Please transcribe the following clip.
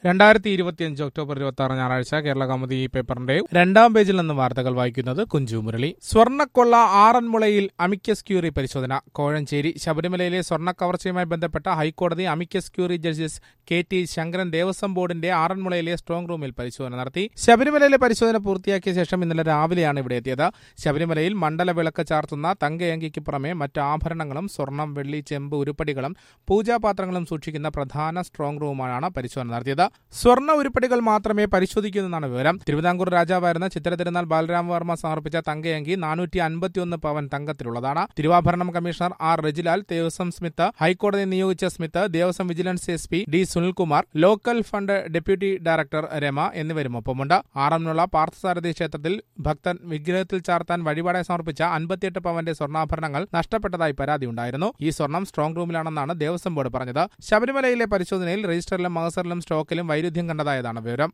രണ്ടായിരത്തി ഇരുപത്തിയഞ്ച് ഒക്ടോബർ ഇരുപത്തി ആറ് ഞായറാഴ്ച കേരള കൗമുദി ഈ പേപ്പറിന്റെ രണ്ടാം പേജിൽ നിന്ന് വാർത്തകൾ വായിക്കുന്നത് കുഞ്ചു മുരളി സ്വർണ്ണക്കൊള്ള ആറന്മുളയിൽ അമിക്കസ് ക്യൂറി പരിശോധന കോഴഞ്ചേരി ശബരിമലയിലെ സ്വർണ്ണ കവർച്ചയുമായി ബന്ധപ്പെട്ട ഹൈക്കോടതി amicus curiae justice K T Sankaran Devaswom ബോർഡിന്റെ ആറന്മുളയിലെ സ്ട്രോങ് റൂമിൽ പരിശോധന നടത്തി ശബരിമലയിലെ പരിശോധന പൂർത്തിയാക്കിയ ശേഷം ഇന്നലെ രാവിലെയാണ് ഇവിടെ എത്തിയത് ശബരിമലയിൽ മണ്ഡല വിളക്ക് ചാർത്തുന്ന തങ്കയങ്കിക്ക് പുറമെ മറ്റ് ആഭരണങ്ങളും സ്വർണം വെള്ളി ചെമ്പ് ഉരുപ്പടികളും പൂജാപാത്രങ്ങളും സൂക്ഷിക്കുന്ന പ്രധാന സ്ട്രോങ് റൂമാണ് പരിശോധന നടത്തിയത് സ്വർണ്ണ ഉരുപ്പടികൾ മാത്രമേ പരിശോധിക്കുന്നെന്നാണ് വിവരം തിരുവിതാംകൂർ രാജാവായിരുന്ന ചിത്രതിരുനാൾ ബാലരാമവർമ്മ സമർപ്പിച്ച തങ്കയങ്കി നാനൂറ്റി അൻപത്തിയൊന്ന് പവൻ തങ്കത്തിലുള്ളതാണ് തിരുവാഭരണം commissioner R Rejilal Devaswom smith ഹൈക്കോടതി നിയോഗിച്ച smith Devaswom vigilance S P D Sunilkumar local fund deputy director Rama എന്നിവരും ഒപ്പമുണ്ട് ആറന്മുള പാർത്ഥസാരഥി ക്ഷേത്രത്തിൽ ഭക്തൻ വിഗ്രഹത്തിൽ ചാർത്താൻ വഴിപാടായി സമർപ്പിച്ച അൻപത്തിയെട്ട് പവന്റെ സ്വർണ്ണാഭരണങ്ങൾ നഷ്ടപ്പെട്ടതായി പരാതിയുണ്ടായിരുന്നു ഈ സ്വർണം സ്ട്രോങ് റൂമിലാണെന്നാണ് ദേവസ്വം ബോർഡ് പറഞ്ഞത് ശബരിമലയിലെ പരിശോധനയിൽ രജിസ്റ്ററിലും മഹസറിലും സ്റ്റോക്കിലും വൈരുദ്ധ്യം കണ്ടതായതാണ് വിവരം